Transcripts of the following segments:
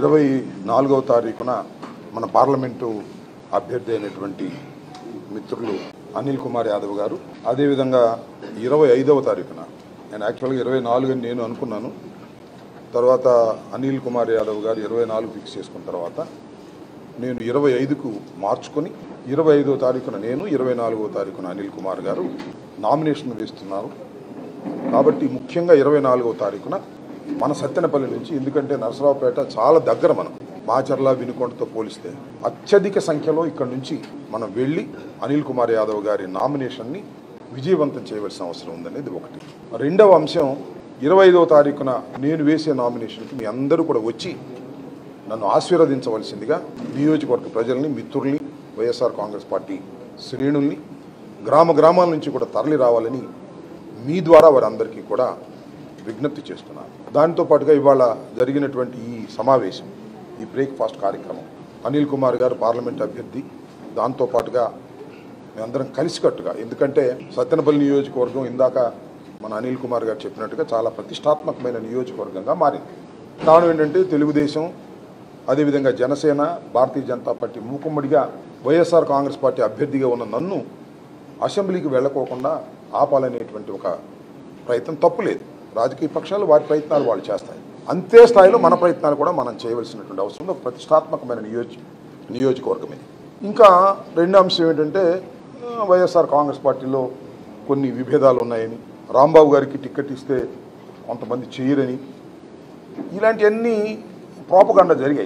ఇరవై నాలుగవ తారీఖున మన పార్లమెంటు అభ్యర్థి అయినటువంటి మిత్రులు అనిల్ కుమార్ యాదవ్ గారు అదేవిధంగా ఇరవై ఐదవ తారీఖున నేను యాక్చువల్గా ఇరవై నాలుగు అని నేను అనుకున్నాను తర్వాత అనిల్ కుమార్ యాదవ్ గారు ఇరవై నాలుగు ఫిక్స్ చేసుకున్న తర్వాత నేను ఇరవై ఐదుకు మార్చుకొని ఇరవై ఐదో తారీఖున నేను ఇరవై నాలుగో తారీఖున అనిల్ కుమార్ గారు నామినేషన్ వేస్తున్నారు కాబట్టి ముఖ్యంగా ఇరవై నాలుగో తారీఖున మన సత్తెనపల్లి నుంచి ఎందుకంటే నరసరావుపేట చాలా దగ్గర మనం మాచర్ల వినుకొండతో పోలిస్తే అత్యధిక సంఖ్యలో ఇక్కడ నుంచి మనం వెళ్ళి అనిల్ కుమార్ యాదవ్ గారి నామినేషన్ని విజయవంతం చేయవలసిన అవసరం ఉందనేది ఒకటి రెండవ అంశం ఇరవై ఐదవ తారీఖున నేను వేసే నామినేషన్కి మీ అందరూ కూడా వచ్చి నన్ను ఆశీర్వదించవలసిందిగా నియోజకవర్గ ప్రజల్ని మిత్రుల్ని వైఎస్ఆర్ కాంగ్రెస్ పార్టీ శ్రేణుల్ని గ్రామ గ్రామాల నుంచి కూడా తరలి రావాలని మీ ద్వారా వారందరికీ కూడా విజ్ఞప్తి చేస్తున్నాను దానితో పాటుగా ఇవాళ జరిగినటువంటి ఈ సమావేశం ఈ బ్రేక్ఫాస్ట్ కార్యక్రమం అనిల్ కుమార్ గారు పార్లమెంట్ అభ్యర్థి దాంతో పాటుగా మేమందరం కలిసికట్టుగా ఎందుకంటే సత్తెనపల్లి నియోజకవర్గం ఇందాక మన అనిల్ కుమార్ గారు చెప్పినట్టుగా చాలా ప్రతిష్టాత్మకమైన నియోజకవర్గంగా మారింది కారణం ఏంటంటే తెలుగుదేశం అదేవిధంగా జనసేన భారతీయ జనతా పార్టీ మూకుమ్మడిగా వైఎస్ఆర్ కాంగ్రెస్ పార్టీ అభ్యర్థిగా ఉన్న నన్ను అసెంబ్లీకి వెళ్ళకోకుండా ఆపాలనేటువంటి ఒక ప్రయత్నం తప్పులేదు రాజకీయ పక్షాలు వారి ప్రయత్నాలు వాళ్ళు చేస్తాయి అంతే స్థాయిలో మన ప్రయత్నాలు కూడా మనం చేయవలసినటువంటి అవసరం ఉంది. ఒక ప్రతిష్టాత్మకమైన నియోజ నియోజకవర్గం ఇది ఇంకా రెండు అంశం ఏంటంటే ఆ, వైఎస్ఆర్ కాంగ్రెస్ పార్టీలో కొన్ని విభేదాలు ఉన్నాయని రాంబాబు గారికి టికెట్ ఇస్తే కొంతమంది చేయరని ఇలాంటివన్నీ ప్రోపగండ జరిగాయి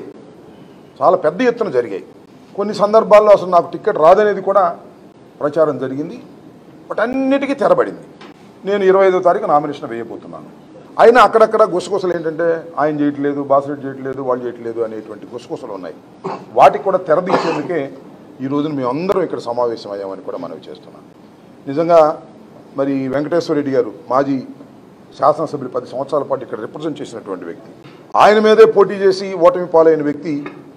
చాలా పెద్ద ఎత్తున జరిగాయి కొన్ని సందర్భాల్లో అసలు నాకు టికెట్ రాదనేది కూడా ప్రచారం జరిగింది బట్ అన్నిటికీ తెరబడింది నేను ఇరవై ఐదో తారీఖు నామినేషన్ వేయబోతున్నాను అయినా అక్కడక్కడ గుసగుసలు ఏంటంటే ఆయన చేయట్లేదు బాసిరెడ్డి చేయట్లేదు వాళ్ళు చేయట్లేదు అనేటువంటి గుసగుసలు ఉన్నాయి వాటికి కూడా తెరదీసేందుకే ఈ రోజున మేము అందరం ఇక్కడ సమావేశం అయ్యామని కూడా మనవి చేస్తున్నాం నిజంగా మరి వెంకటేశ్వర రెడ్డి గారు మాజీ శాసనసభ్యులు పది సంవత్సరాల పాటు ఇక్కడ రిప్రజెంట్ చేసినటువంటి వ్యక్తి ఆయన మీదే పోటీ చేసి ఓటమి పాలైన వ్యక్తి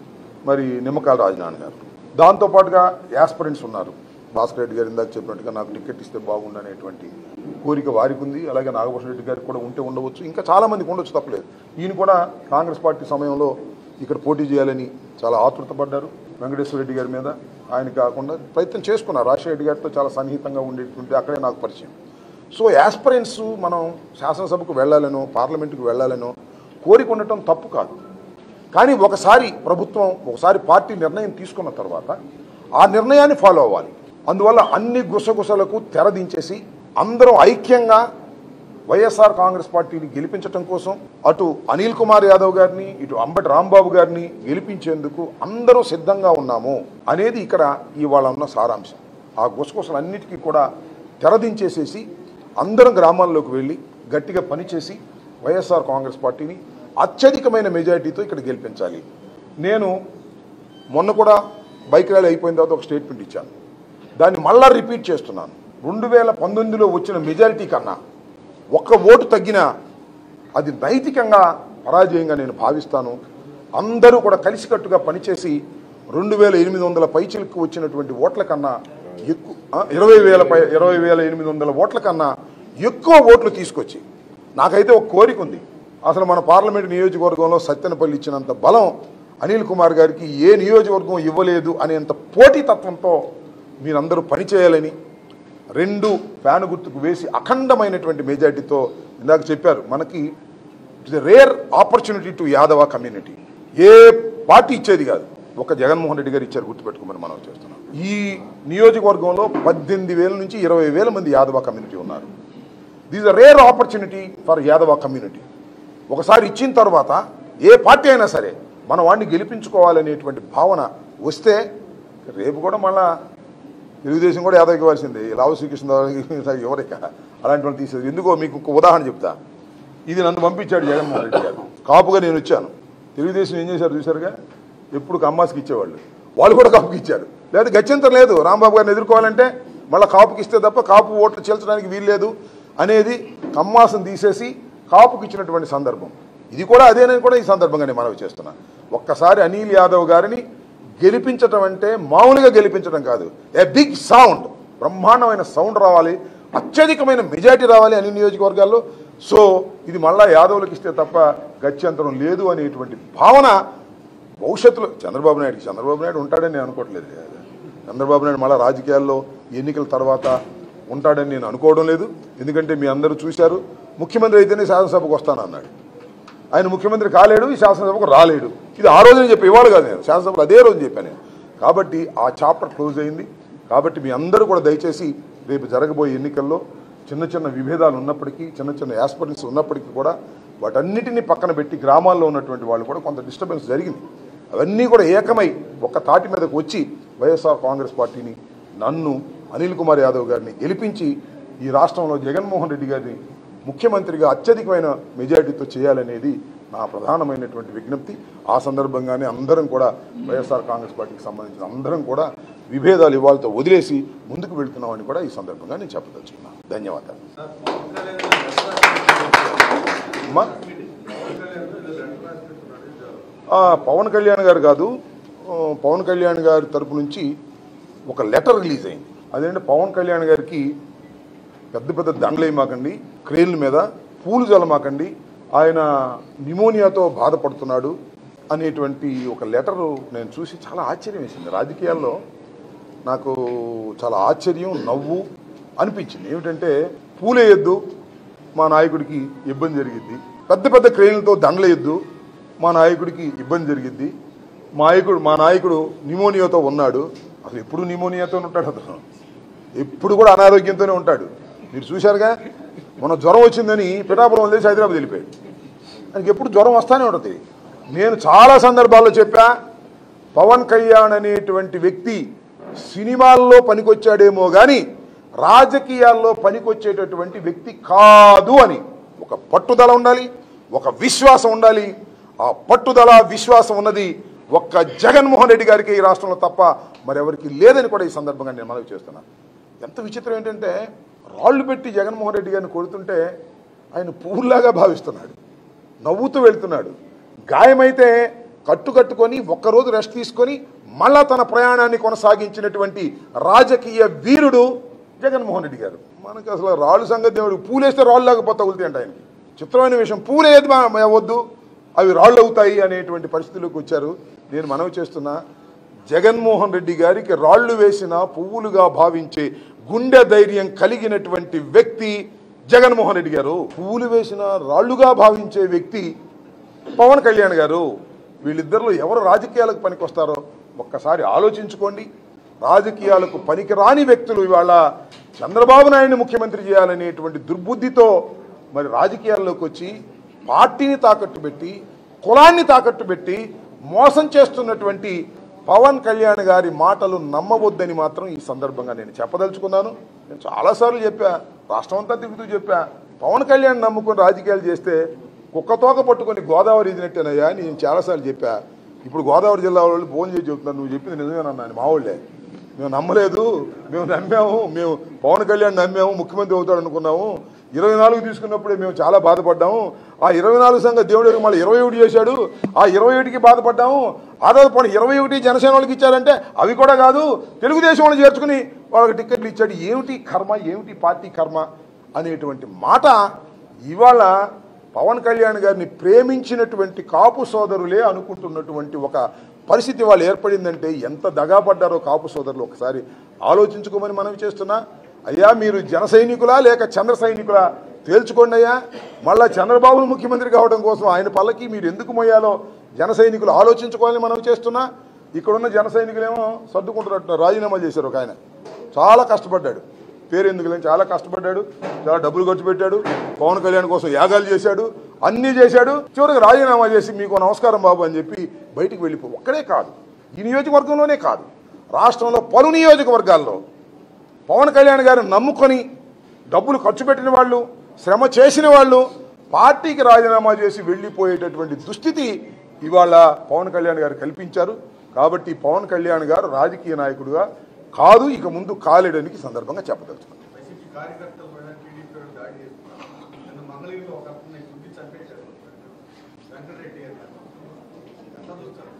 మరి నిమ్మకాయల రాజనారాయణ గారు దాంతోపాటుగా యాస్పరెంట్స్ ఉన్నారు భాస్కర్ రెడ్డి గారు ఇందాక చెప్పినట్టుగా నాకు టికెట్ ఇస్తే బాగుండు అనేటువంటి కోరిక వారికి ఉంది అలాగే నాగభూషణ రెడ్డి గారికి కూడా ఉంటే ఉండవచ్చు ఇంకా చాలా మందికి ఉండొచ్చు తప్పలేదు ఈయన కూడా కాంగ్రెస్ పార్టీ సమయంలో ఇక్కడ పోటీ చేయాలని చాలా ఆతృత పడ్డారు వెంకటేశ్వర రెడ్డి గారి మీద ఆయన కాకుండా ప్రయత్నం చేసుకున్నారు రాజశేఖర రెడ్డి గారితో చాలా సన్నిహితంగా ఉండేటువంటి అక్కడే నాకు పరిచయం సో యాస్పరెంట్స్ మనం శాసనసభకు వెళ్ళాలనో పార్లమెంటుకు వెళ్ళాలనో కోరిక ఉండటం తప్పు కాదు కానీ ఒకసారి ప్రభుత్వం ఒకసారి పార్టీ నిర్ణయం తీసుకున్న తర్వాత ఆ నిర్ణయాన్ని ఫాలో అవ్వాలి అందువల్ల అన్ని గుసగుసలకు తెరదించేసి అందరం ఐక్యంగా వైఎస్ఆర్ కాంగ్రెస్ పార్టీని గెలిపించటం కోసం అటు అనిల్ కుమార్ యాదవ్ గారిని ఇటు అంబటి రాంబాబు గారిని గెలిపించేందుకు అందరూ సిద్ధంగా ఉన్నాము అనేది ఇక్కడ ఇవాళ ఉన్న సారాంశం ఆ గుసగుసలన్నిటికీ కూడా తెరదించేసేసి అందరం గ్రామాల్లోకి వెళ్ళి గట్టిగా పనిచేసి వైఎస్ఆర్ కాంగ్రెస్ పార్టీని అత్యధికమైన మెజారిటీతో ఇక్కడ గెలిపించాలి నేను మొన్న కూడా బైక్ ర్యాలీ అయిపోయిన తర్వాత ఒక స్టేట్మెంట్ ఇచ్చాను దాన్ని మళ్ళా రిపీట్ చేస్తున్నాను రెండు వేల పంతొమ్మిదిలో వచ్చిన మెజారిటీ కన్నా ఒక్క ఓటు తగ్గినా అది నైతికంగా పరాజయంగా నేను భావిస్తాను అందరూ కూడా కలిసికట్టుగా పనిచేసి రెండు వేల ఎనిమిది వందల పైచిలకు వచ్చినటువంటి ఓట్ల కన్నా ఎక్కువ ఆ, ఇరవై వేల పై ఇరవై వేల ఎనిమిది వందల ఓట్ల కన్నా ఎక్కువ ఓట్లు తీసుకొచ్చి నాకైతే ఒక కోరిక ఉంది అసలు మన పార్లమెంట్ నియోజకవర్గంలో సత్యనపల్లి ఇచ్చినంత బలం అనిల్ కుమార్ గారికి ఏ నియోజకవర్గం ఇవ్వలేదు అనేంత పోటీతత్వంతో మీరందరూ పనిచేయాలని రెండు ఫ్యాన్ గుర్తుకు వేసి అఖండమైనటువంటి మెజార్టీతో ఇందాక చెప్పారు మనకి it's rare opportunity to Yadava community ఏ పార్టీ ఇచ్చేది కాదు ఒక జగన్మోహన్ రెడ్డి గారు ఇచ్చారు గుర్తుపెట్టుకోమని మనం చేస్తున్నాం ఈ నియోజకవర్గంలో పద్దెనిమిది వేల నుంచి ఇరవై వేల మంది యాదవ కమ్యూనిటీ ఉన్నారు this a rare opportunity for Yadava community ఒకసారి ఇచ్చిన తర్వాత ఏ పార్టీ అయినా సరే మన వాడిని గెలిపించుకోవాలనేటువంటి భావన వస్తే రేపు కూడా మళ్ళా తెలుగుదేశం కూడా యాదవ్ ఇవ్వాల్సిందే లావు శ్రీకృష్ణ ఎవరిక అలాంటి వాళ్ళు తీసేది ఎందుకో మీకు ఒక ఉదాహరణ చెప్తా ఇది నన్ను పంపించాడు జగన్మోహన్ రెడ్డి గారు కాపుగా నేను వచ్చాను తెలుగుదేశం ఏం చేశారు చూశారుగా ఎప్పుడు కమ్మాస్కి ఇచ్చేవాళ్ళు వాళ్ళు కూడా కాపుకి ఇచ్చారు లేదా గత్యంతరం లేదు రాంబాబు గారిని ఎదుర్కోవాలంటే మళ్ళీ కాపుకి ఇస్తే తప్ప కాపు ఓట్లు చేల్చడానికి వీల్లేదు అనేది కమ్మాసం తీసేసి కాపుకి ఇచ్చినటువంటి సందర్భం ఇది కూడా అదేనని కూడా ఈ సందర్భంగా నేను మనవి చేస్తున్నా ఒక్కసారి అనిల్ యాదవ్ గారిని గెలిపించటం అంటే మామూలుగా గెలిపించడం కాదు ఏ బిగ్ సౌండ్ బ్రహ్మాండమైన సౌండ్ రావాలి అత్యధికమైన మెజారిటీ రావాలి అన్ని నియోజకవర్గాల్లో సో ఇది మళ్ళా యాదవులకు ఇస్తే తప్ప గత్యంతరం లేదు అనేటువంటి భావన భవిష్యత్తులో చంద్రబాబు నాయుడుకి చంద్రబాబు నాయుడు ఉంటాడని నేను అనుకోవట్లేదు చంద్రబాబు నాయుడు మళ్ళీ రాజకీయాల్లో ఎన్నికల తర్వాత ఉంటాడని నేను అనుకోవడం లేదు ఎందుకంటే మీ అందరూ చూశారు ముఖ్యమంత్రి అయితేనే శాసనసభకు వస్తానన్నాడు ఆయన ముఖ్యమంత్రి కాలేడు ఈ శాసనసభకు రాలేడు ఇది ఆ రోజునే చెప్పి ఇవాళ కాదు నేను శాసనసభలో అదే రోజు చెప్పాను నేను కాబట్టి ఆ చాప్టర్ క్లోజ్ అయింది కాబట్టి మీ అందరూ కూడా దయచేసి రేపు జరగబోయే ఎన్నికల్లో చిన్న చిన్న విభేదాలు ఉన్నప్పటికీ చిన్న చిన్న యాస్పరెన్స్ ఉన్నప్పటికీ కూడా వాటన్నిటిని పక్కన పెట్టి గ్రామాల్లో ఉన్నటువంటి వాళ్ళు కూడా కొంత డిస్టర్బెన్స్ జరిగింది అవన్నీ కూడా ఏకమై ఒక్క తాటి మీదకు వచ్చి వైఎస్ఆర్ కాంగ్రెస్ పార్టీని నన్ను అనిల్ కుమార్ యాదవ్ గారిని గెలిపించి ఈ రాష్ట్రంలో జగన్మోహన్ రెడ్డి గారిని ముఖ్యమంత్రిగా అత్యధికమైన మెజారిటీతో చేయాలనేది నా ప్రధానమైనటువంటి విజ్ఞప్తి ఆ సందర్భంగానే అందరం కూడా వైఎస్ఆర్ కాంగ్రెస్ పార్టీకి సంబంధించిన అందరం కూడా విభేదాలు ఇవాళతో వదిలేసి ముందుకు వెళ్తున్నామని కూడా ఈ సందర్భంగా నేను చెప్పదలుచుకున్నాను ధన్యవాదాలు అమ్మా ఆ, పవన్ కళ్యాణ్ గారు కాదు ఆ, పవన్ కళ్యాణ్ గారి తరపు నుంచి ఒక లెటర్ రిలీజ్ అయింది అదేంటే పవన్ కళ్యాణ్ గారికి పెద్ద పెద్ద దండలేయమాకండి క్రేన్ల మీద పూలు జలమాకండి ఆయన నిమోనియాతో బాధపడుతున్నాడు అనేటువంటి ఒక లెటరు నేను చూసి చాలా ఆశ్చర్యం వేసింది రాజకీయాల్లో నాకు చాలా ఆశ్చర్యం నవ్వు అనిపించింది ఏమిటంటే పూలేయొద్దు మా నాయకుడికి ఇబ్బంది జరిగిద్ది పెద్ద పెద్ద క్రేన్లతో దండలేయొద్దు మా నాయకుడికి ఇబ్బంది జరిగిద్ది మా నాయకుడు మా నాయకుడు నిమోనియాతో ఉన్నాడు అసలు ఎప్పుడు నిమోనియాతో ఉంటాడు అతను ఎప్పుడు కూడా అనారోగ్యంతోనే ఉంటాడు మీరు చూశారుగా మన జ్వరం వచ్చిందని పిఠాపురం వదిలేసి హైదరాబాద్ వెళ్ళిపోయాడు ఆయనకి ఎప్పుడు జ్వరం వస్తానే ఉంటుంది నేను చాలా సందర్భాల్లో చెప్పా పవన్ కళ్యాణ్ అనేటువంటి వ్యక్తి సినిమాల్లో పనికొచ్చాడేమో కానీ రాజకీయాల్లో పనికొచ్చేటటువంటి వ్యక్తి కాదు అని ఒక పట్టుదల ఉండాలి ఒక విశ్వాసం ఉండాలి ఆ పట్టుదల విశ్వాసం ఉన్నది ఒక్క జగన్మోహన్ రెడ్డి గారికి ఈ రాష్ట్రంలో తప్ప మరెవరికి లేదని కూడా ఈ సందర్భంగా నేను మనవి చేస్తున్నాను ఎంత విచిత్రం ఏంటంటే రాళ్ళు పెట్టి జగన్మోహన్ రెడ్డి గారిని కొడుతుంటే ఆయన పువ్వులాగా భావిస్తున్నాడు నవ్వుతూ వెళ్తున్నాడు గాయమైతే కట్టు కట్టుకొని ఒక్కరోజు రెస్ట్ తీసుకొని మళ్ళా తన ప్రయాణాన్ని కొనసాగించినటువంటి రాజకీయ వీరుడు జగన్మోహన్ రెడ్డి గారు మనకి అసలు రాళ్ళు సంగతి దేవుడు పూలేస్తే రాళ్ళు లేకపోతే తగులుతాయి అంట ఆయనకి చిత్రమైన విషయం పూలేది మా- వద్దు అవి రాళ్ళు అవుతాయి అనేటువంటి పరిస్థితుల్లోకి వచ్చారు నేను మనవి చేస్తున్నా జగన్మోహన్ రెడ్డి గారికి రాళ్లు వేసిన పువ్వులుగా భావించే గుండె ధైర్యం కలిగినటువంటి వ్యక్తి జగన్మోహన్ రెడ్డి గారు పువ్వులు వేసిన రాళ్లుగా భావించే వ్యక్తి పవన్ కళ్యాణ్ గారు వీళ్ళిద్దరిలో ఎవరు రాజకీయాలకు పనికొస్తారో ఒక్కసారి ఆలోచించుకోండి రాజకీయాలకు పనికిరాని వ్యక్తులు ఇవాళ చంద్రబాబు నాయుడిని ముఖ్యమంత్రి చేయాలనేటువంటి దుర్బుద్ధితో మరి రాజకీయాల్లోకి వచ్చి పార్టీని తాకట్టు పెట్టి కులాన్ని తాకట్టు పెట్టి మోసం చేస్తున్నటువంటి పవన్ కళ్యాణ్ గారి మాటలు నమ్మవద్దని మాత్రం ఈ సందర్భంగా నేను చెప్పదలుచుకున్నాను నేను చాలాసార్లు చెప్పా రాష్ట్రం అంతా తిరుగుతూ చెప్పా పవన్ కళ్యాణ్ నమ్ముకొని రాజకీయాలు చేస్తే కుక్కతోక పట్టుకొని గోదావరి ఇదినట్టేనయ్యా అని నేను చాలాసార్లు చెప్పా ఇప్పుడు గోదావరి జిల్లా వాళ్ళు ఫోన్ చేసి చెప్తున్నారు నువ్వు చెప్పింది నిజమేనన్నా అని మా వాళ్ళే మేము నమ్మలేదు మేము నమ్మాము మేము పవన్ కళ్యాణ్ నమ్మాము ముఖ్యమంత్రి అవుతాడు అనుకున్నాము ఇరవై నాలుగు తీసుకున్నప్పుడే మేము చాలా బాధపడ్డాము ఆ ఇరవై నాలుగు సంఘ దేవుడు మళ్ళీ ఇరవై ఒకటి చేశాడు ఆ ఇరవై ఒకటికి బాధపడ్డాము ఆదాపు పోనీ ఇరవై ఒకటి జనసేన వాళ్ళకి ఇచ్చారంటే అవి కూడా కాదు తెలుగుదేశం వాళ్ళు చేర్చుకుని వాళ్ళకి టికెట్లు ఇచ్చాడు ఏమిటి కర్మ ఏమిటి పార్టీ కర్మ అనేటువంటి మాట ఇవాళ పవన్ కళ్యాణ్ గారిని ప్రేమించినటువంటి కాపు సోదరులే అనుకుంటున్నటువంటి ఒక పరిస్థితి వాళ్ళు ఏర్పడిందంటే ఎంత దగాపడ్డారో కాపు సోదరులు ఒకసారి ఆలోచించుకోమని మనవి చేస్తున్నా అయ్యా మీరు జన సైనికులా లేక చంద్ర సైనికులా తేల్చుకోండి అయ్యా మళ్ళా చంద్రబాబు ముఖ్యమంత్రి కావడం కోసం ఆయన పల్లకి మీరు ఎందుకు మోయాలో జన సైనికులు ఆలోచించుకోవాలని మనం చేస్తున్నా ఇక్కడున్న జన సైనికులేమో సర్దుకుంటున్నట్టున్నారు రాజీనామా చేశారు ఒక ఆయన చాలా కష్టపడ్డాడు పేరు ఎందుకు లేని చాలా కష్టపడ్డాడు చాలా డబ్బులు ఖర్చు పెట్టాడు పవన్ కళ్యాణ్ కోసం యాగాలు చేశాడు అన్నీ చేశాడు చివరికి రాజీనామా చేసి మీకు నమస్కారం బాబు అని చెప్పి బయటికి వెళ్ళిపో ఒక్కడే కాదు ఈ నియోజకవర్గంలోనే కాదు రాష్ట్రంలో పలు నియోజకవర్గాల్లో పవన్ కళ్యాణ్ గారిని నమ్ముకొని డబ్బులు ఖర్చు పెట్టిన వాళ్ళు శ్రమ చేసిన వాళ్ళు పార్టీకి రాజీనామా చేసి వెళ్ళిపోయేటటువంటి దుస్థితి ఇవాళ పవన్ కళ్యాణ్ గారు కల్పించారు కాబట్టి పవన్ కళ్యాణ్ గారు రాజకీయ నాయకుడుగా కాదు ఇక ముందు కాలేడానికి సందర్భంగా చెప్పదలుచుకున్నాను వైసీపీ కార్యకర్తల పైన టీడీపీ వాళ్ళు దాడి చేస్తున్నారు నిన్న మంగళగిరిలో ఒక అతన్ని గుద్ది చంపేశారు వెంకటరెడ్డి అని ఎంత చూస్తారు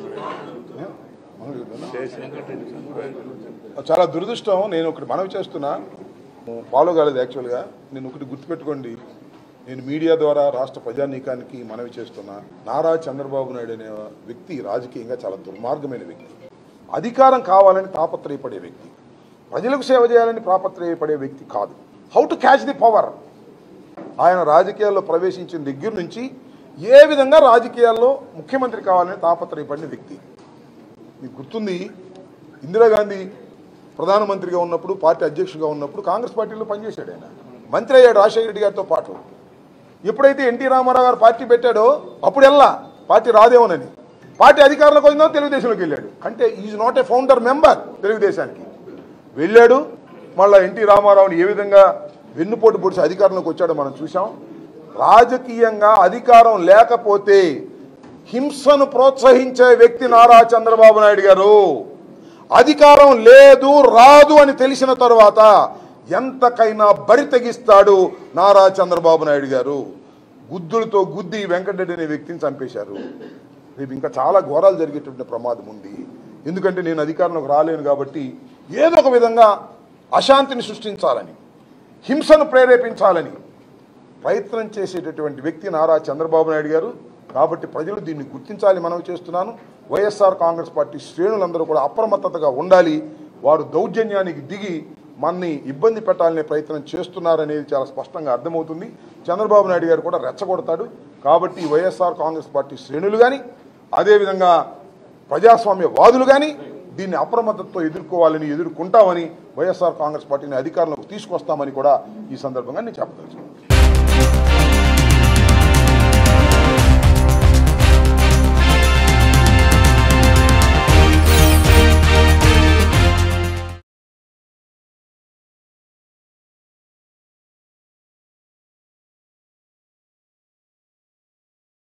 చాలా దురదృష్టం నేను ఒకటి మనవి చేస్తున్నా ఫాలో కాలేదు యాక్చువల్గా నేను ఒకటి గుర్తుపెట్టుకోండి నేను మీడియా ద్వారా రాష్ట్ర ప్రజానీకానికి మనవి చేస్తున్నా నారా చంద్రబాబు నాయుడు అనే వ్యక్తి రాజకీయంగా చాలా దుర్మార్గమైన వ్యక్తి అధికారం కావాలని తాపత్రయపడే వ్యక్తి ప్రజలకు సేవ చేయాలని తాపత్రయపడే వ్యక్తి కాదు how to catch the power ఆయన రాజకీయాల్లో ప్రవేశించిన దగ్గర నుంచి ఏ విధంగా రాజకీయాల్లో ముఖ్యమంత్రి కావాలని తాపత్రయపడిన వ్యక్తి మీకు గుర్తుంది ఇందిరాగాంధీ ప్రధానమంత్రిగా ఉన్నప్పుడు పార్టీ అధ్యక్షుడిగా ఉన్నప్పుడు కాంగ్రెస్ పార్టీలో పనిచేశాడు ఆయన మంత్రి అయ్యాడు రాజశేఖర రెడ్డి గారితో పాటు ఎప్పుడైతే ఎన్టీ రామారావు గారు పార్టీ పెట్టాడో అప్పుడు వెళ్ళా పార్టీ రాదేమోనని పార్టీ అధికారంలోకి వచ్చిందో తెలుగుదేశంలోకి వెళ్ళాడు అంటే is not a founder member తెలుగుదేశానికి వెళ్ళాడు మళ్ళా ఎన్టీ రామారావుని ఏ విధంగా వెన్నుపోటు పొడిచి అధికారంలోకి వచ్చాడో మనం చూసాం రాజకీయంగా అధికారం లేకపోతే హింసను ప్రోత్సహించే వ్యక్తి నారా చంద్రబాబు నాయుడు గారు అధికారం లేదు రాదు అని తెలిసిన తరువాత ఎంతకైనా బరి తెగిస్తాడు నారా చంద్రబాబు నాయుడు గారు గుద్దులతో గుద్ది వెంకటరెడ్డి అనే వ్యక్తిని చంపేశారు రేపు ఇంకా చాలా ఘోరాలు జరిగేటువంటి ప్రమాదం ఉంది ఎందుకంటే నేను అధికారంలోకి రాలేను కాబట్టి ఏదో ఒక విధంగా అశాంతిని సృష్టించాలని హింసను ప్రేరేపించాలని ప్రయత్నం చేసేటటువంటి వ్యక్తి నారా చంద్రబాబు నాయుడు గారు కాబట్టి ప్రజలు దీన్ని గుర్తించాలి మనం చేస్తున్నాను వైఎస్ఆర్ కాంగ్రెస్ పార్టీ శ్రేణులందరూ కూడా అప్రమత్తతగా ఉండాలి వారు దౌర్జన్యానికి దిగి మనని ఇబ్బంది పెట్టాలనే ప్రయత్నం చేస్తున్నారనేది చాలా స్పష్టంగా అర్థమవుతుంది చంద్రబాబు నాయుడు గారు కూడా రెచ్చగొడతాడు కాబట్టి వైఎస్ఆర్ కాంగ్రెస్ పార్టీ శ్రేణులు కానీ అదేవిధంగా ప్రజాస్వామ్య వాదులు కానీ దీన్ని అప్రమత్తతో ఎదుర్కోవాలని ఎదుర్కొంటామని వైఎస్ఆర్ కాంగ్రెస్ పార్టీని అధికారంలోకి తీసుకొస్తామని కూడా ఈ సందర్భంగా నేను చెప్పదలుచుకున్నాను